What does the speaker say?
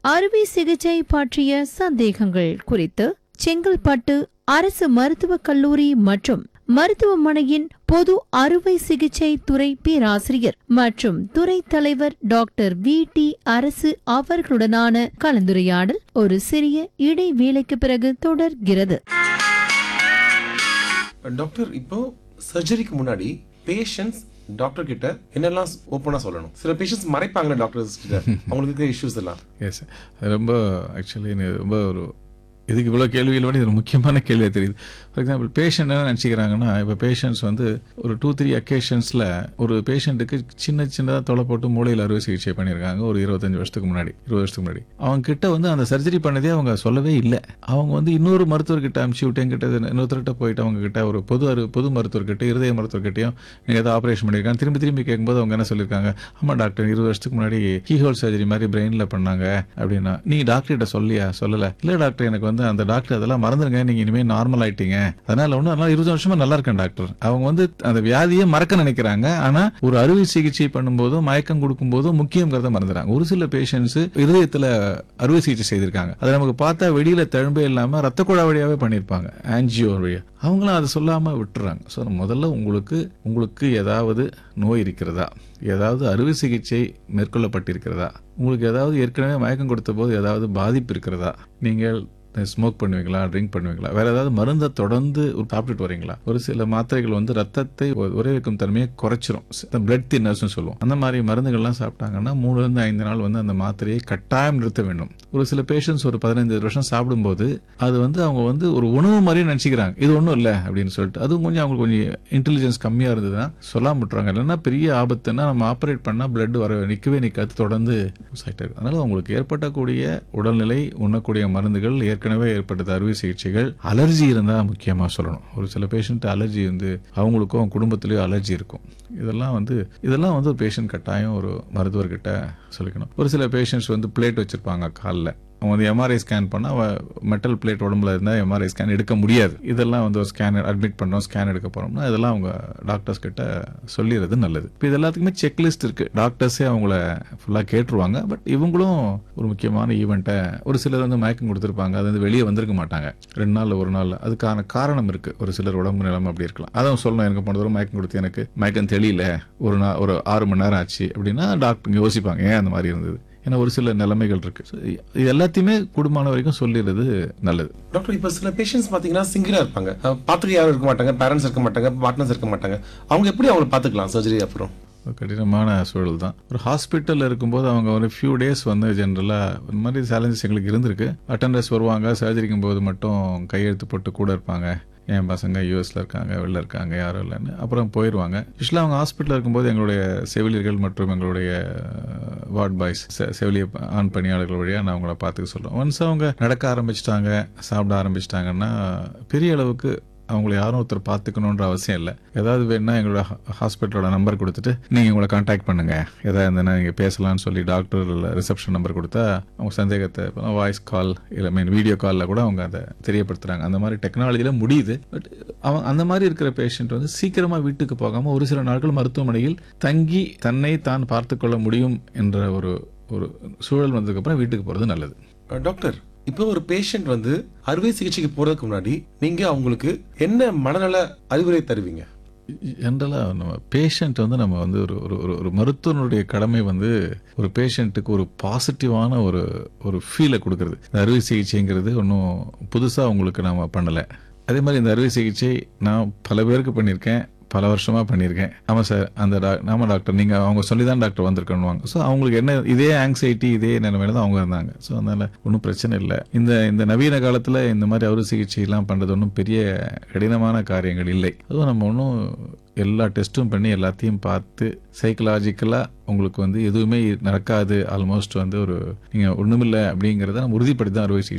அறுவை சிகிச்சை பற்றிய சந்தேகங்கள் குறித்து செங்கல்பட்டு அரசு மருத்துவக் கல்லூரி மற்றும் மருத்துவமனையின் பொது அறுவை சிகிச்சை துறை பேராசிரியர் மற்றும் துறை தலைவர் டாக்டர் வி டி அரசு அவர்களுடனான கலந்துரையாடல் ஒரு சிறிய இடைவேளைக்கு பிறகு தொடர்கிறது டாக்டர் இப்போ சர்ஜரிக்கு முன்னாடி பேஷண்ட்ஸ் டாக்டர் கிட்ட என்னெல்லாம் ஓப்பனா சொல்லணும் சில பேஷண்ட்ஸ் மறைப்பாங்களே டாக்டர்ஸ் கிட்ட அவங்களுக்கு இருக்கிற இஷ்யூஸ் எல்லாம் எஸ் ரொம்ப ஆக்சுவலி ரொம்ப ஒரு இதுக்கு இவ்வளோ கேள்விகள் விட இது ஒரு முக்கியமான கேள்வியாக தெரியுது ஃபார் எக்ஸாம்பிள் பேஷண்ட் என்ன நினச்சிக்கிறாங்கன்னா இப்போ பேஷண்ட்ஸ் வந்து ஒரு டூ த்ரீ அக்கேஷன்ஸில் ஒரு பேஷண்ட்டுக்கு சின்ன சின்னதாக தொலை போட்டு மூளையில் அறுவை சிகிச்சை பண்ணியிருக்காங்க ஒரு இருபத்தஞ்சு வருஷத்துக்கு முன்னாடி இருபது வருஷத்துக்கு முன்னாடி அவங்க கிட்ட வந்து அந்த சர்ஜரி பண்ணதே அவங்க சொல்லவே இல்லை அவங்க வந்து இன்னொரு மருத்துவர்கிட்ட அனுப்பிச்சு விட்டு என்கிட்ட இன்னொருத்தர்கிட்ட போயிட்டு அவங்க கிட்ட ஒரு பொது அறு பொது மருத்துவர்கிட்ட இருதய மருத்துவர்கிட்டையும் நீங்கள் ஏதாவது ஆப்ரேஷன் பண்ணியிருக்காங்க திரும்பி திரும்பி கேட்கும்போது அவங்க என்ன சொல்லியிருக்காங்க ஆமாம் டாக்டர் இருபது வருஷத்துக்கு முன்னாடி கீஹோல் சர்ஜரி மாதிரி பிரெயினில் பண்ணாங்க அப்படின்னா நீ டாக்டர்கிட்ட சொல்லியா சொல்லலை இல்லை டாக்டர் எனக்கு வந்து அந்த டாக்டர் அதெல்லாம் மறந்துருங்க நீங்கள் இனிமேல் நார்மல் ஆயிட்டீங்க அதனால ஒன்றும் அதனால இருபது வருஷமா நல்லா இருக்கேன் டாக்டர் அவங்க வந்து அந்த வியாதியை மறக்க நினைக்கிறாங்க ஆனால் ஒரு அறுவை சிகிச்சை பண்ணும்போதும் மயக்கம் கொடுக்கும்போதும் முக்கியங்கிறத மறந்துறாங்க ஒரு சில பேஷண்ட்ஸ் இருதயத்தில் அறுவை சிகிச்சை செய்திருக்காங்க அதை நமக்கு பார்த்தா வெளியில தழும்பே இல்லாமல் ரத்த குழா வழியாவே பண்ணியிருப்பாங்க ஆன்ஜியோ வழியா அவங்களும் அதை சொல்லாம விட்டுறாங்க ஸோ முதல்ல உங்களுக்கு உங்களுக்கு ஏதாவது நோய் இருக்கிறதா ஏதாவது அறுவை சிகிச்சை மேற்கொள்ளப்பட்டிருக்கிறதா உங்களுக்கு ஏதாவது ஏற்கனவே மயக்கம் கொடுத்த போது ஏதாவது பாதிப்பு இருக்கிறதா நீங்கள் ஸ்மோக் பண்ணுவீங்களா ட்ரிங்க் பண்ணுவீங்களா வேற ஏதாவது மருந்தை தொடர்ந்து சாப்பிட்டுட்டு வரீங்களா ஒரு சில மாத்திரைகள் வந்து ரத்தத்தை உரை வைக்கும் தன்மையை குறைச்சிரும் பிளட் தின்னர்ஸ்னு சொல்லுவோம் அந்த மாதிரி மருந்துகள்லாம் சாப்பிட்டாங்கன்னா மூணுல இருந்து ஐந்து நாள் வந்து அந்த மாத்திரையை கட்டாயம் நிறுத்த வேண்டும் ஒரு சில பேஷண்ட்ஸ் ஒரு பதினைந்து வருஷம் சாப்பிடும்போது அது வந்து அவங்க வந்து ஒரு உணவு மாதிரி நினைச்சுக்கிறாங்க இது ஒன்றும் இல்லை அப்படின்னு சொல்லிட்டு அதுவும் கொஞ்சம் அவங்களுக்கு கொஞ்சம் இன்டெலிஜென்ஸ் கம்மியா இருந்ததுன்னா சொல்லாம விட்டுறாங்க இல்லைன்னா பெரிய ஆபத்துன்னா நம்ம ஆப்ரேட் பண்ணா பிளட் வர நிற்கவே நிற்காது தொடர்ந்து ஆகிட்டே இருக்கு அதனால உங்களுக்கு ஏற்படக்கூடிய உடல்நிலை உண்ணக்கூடிய மருந்துகள் ஏற்கனவே ஏற்பட்டது அறுவை சிகிச்சைகள் அலர்ஜி இருந்தா முக்கியமா சொல்லணும் ஒரு சில பேஷண்ட் அலர்ஜி வந்து அவங்களுக்கும் அவங்க குடும்பத்திலேயும் அலர்ஜி இருக்கும் இதெல்லாம் வந்து இதெல்லாம் வந்து ஒரு பேஷண்ட் கட்டாயம் ஒரு மருத்துவர்கிட்ட சொல்லிக்கணும் ஒரு சில பேஷண்ட்ஸ் வந்து பிளேட் வச்சிருப்பாங்க காலில் அவங்க வந்து எம்ஆர்ஐ ஸ்கேன் பண்ணால் மெட்டல் பிளேட் உடம்புல இருந்தால் எம்ஆர்ஐ ஸ்கேன் எடுக்க முடியாது இதெல்லாம் வந்து ஒரு ஸ்கேன் அட்மிட் பண்ணோம் ஸ்கேன் எடுக்க போறோம்னா இதெல்லாம் அவங்க டாக்டர்ஸ் கிட்ட சொல்லிடுறது நல்லது இப்போ இது எல்லாத்துக்குமே செக்லிஸ்ட் இருக்கு டாக்டர்ஸே அவங்கள ஃபுல்லாக கேட்டுருவாங்க பட் இவங்களும் ஒரு முக்கியமான ஈவெண்ட்டை ஒரு சிலர் வந்து மயக்கம் கொடுத்துருப்பாங்க அது வந்து வெளியே வந்திருக்க மாட்டாங்க ரெண்டு நாள் ஒரு நாள் அதுக்கான காரணம் இருக்கு ஒரு சிலர் உடம்பு நிலைமை அப்படி இருக்கலாம் அதான் சொல்லணும் எனக்கு போன தூரம் மயக்கம் கொடுத்து எனக்கு மயக்கம் தெரியல ஒரு நாள் ஒரு ஆறு மணி நேரம் ஆச்சு அப்படின்னா டாக்டர் யோசிப்பாங்க ஏன் அந்த மாதிரி இருந்தது ஏன்னா ஒரு சில நிலைமைகள் இருக்கு So, இது எல்லாத்தையுமே குடும்பமான வரைக்கும் சொல்லிடுறது நல்லது டாக்டர் இப்போ சில பேஷண்ட்ஸ் பாத்தீங்கன்னா சிங்கிளா இருப்பாங்க அஹ் பாத்துக்க யாரும் இருக்க மாட்டாங்க பேரண்ட்ஸ் இருக்க மாட்டாங்க பார்ட்னர்ஸ் இருக்க மாட்டாங்க அவங்க எப்படி அவங்களை பாத்துக்கலாம் சர்ஜரி அப்புறம் ஒரு கடினமான சூழல் தான் ஒரு ஹாஸ்பிட்டலில் இருக்கும்போது அவங்க ஒரு ஃபியூ டேஸ் வந்து ஜென்ரலாக இந்த மாதிரி சேலஞ்சஸ் எங்களுக்கு இருந்திருக்கு அட்டண்டர்ஸ் வருவாங்க சர்ஜரிக்கும் போது மட்டும் கையெழுத்து போட்டு கூட இருப்பாங்க என் பசங்க யூஎஸ்ல இருக்காங்க வெளில இருக்காங்க யாரும் இல்லைன்னு அப்புறம் போயிடுவாங்க யூஸ்வலாக அவங்க ஹாஸ்பிட்டலில் இருக்கும்போது எங்களுடைய செவிலியர்கள் மற்றும் எங்களுடைய வார்ட் பாய்ஸ் செவிலிய ஆண் பணியாளர்கள் வழியாக நான் அவங்கள பார்த்துக்க சொல்கிறோம் ஒன்ஸ் அவங்க நடக்க ஆரம்பிச்சிட்டாங்க சாப்பிட ஆரம்பிச்சிட்டாங்கன்னா பெரிய அளவுக்கு அவங்கள யாரும் ஒருத்தர் பார்த்துக்கணுன்ற அவசியம் இல்லை ஏதாவது வேணா எங்களோட ஹாஸ்பிட்டலோட நம்பர் கொடுத்துட்டு நீங்கள் உங்களை காண்டாக்ட் பண்ணுங்க ஏதாவது இருந்ததுன்னா நீங்கள் பேசலாம்னு சொல்லி டாக்டர் ரிசப்ஷன் நம்பர் கொடுத்தா அவங்க சந்தேகத்தை வாய்ஸ் கால் இல்லை மீன் வீடியோ காலில் கூட அவங்க அதை தெரியப்படுத்துறாங்க அந்த மாதிரி டெக்னாலஜியில் முடியுது பட் அவன் அந்த மாதிரி இருக்கிற பேஷண்ட் வந்து சீக்கிரமாக வீட்டுக்கு போகாமல் ஒரு சில நாட்கள் மருத்துவமனையில் தங்கி தன்னை தான் பார்த்துக்கொள்ள முடியும் என்ற ஒரு ஒரு சூழல் வந்ததுக்கப்புறம் வீட்டுக்கு போகிறது நல்லது அஹ் டாக்டர் இப்போ ஒரு பேஷண்ட் வந்து அறுவை சிகிச்சைக்கு போறதுக்கு முன்னாடி நீங்க அவங்களுக்கு என்ன மனநல அறிவுரை தருவீங்க ஜென்ரலாக நம்ம பேஷண்ட் வந்து நம்ம வந்து ஒரு ஒரு ஒரு ஒரு மருத்துவனுடைய கடமை வந்து ஒரு பேஷண்ட்டுக்கு ஒரு பாசிட்டிவான ஒரு ஒரு ஃபீலை கொடுக்கறது இந்த அறுவை சிகிச்சைங்கிறது ஒன்றும் புதுசாக உங்களுக்கு நாம பண்ணலை அதே மாதிரி இந்த அறுவை சிகிச்சை நான் பல பேருக்கு பண்ணியிருக்கேன் பல வருஷமா பண்ணியிருக்கேன் ஆமாம் சார் அந்த டாக் ஆமாம் டாக்டர் நீங்கள் அவங்க சொல்லி தான் டாக்டர் வந்திருக்கணுவாங்க ஸோ அவங்களுக்கு என்ன இதே ஆங்ஸைட்டி இதே நிலைமையில தான் அவங்க இருந்தாங்க ஸோ அதனால ஒன்றும் பிரச்சனை இல்லை இந்த இந்த நவீன காலத்தில் இந்த மாதிரி அறுவை சிகிச்சைலாம் பண்ணுறது ஒன்றும் பெரிய கடினமான காரியங்கள் இல்லை அதுவும் நம்ம ஒன்றும் எல்லா டெஸ்ட்டும் பண்ணி எல்லாத்தையும் பார்த்து சைக்கலாஜிக்கலாக உங்களுக்கு வந்து எதுவுமே நடக்காது ஆல்மோஸ்ட் வந்து ஒரு நீங்கள் ஒன்றுமில்லை அப்படிங்கிறத நம்ம உறுதிப்படுத்தி தான் அறுவை சிகிச்சை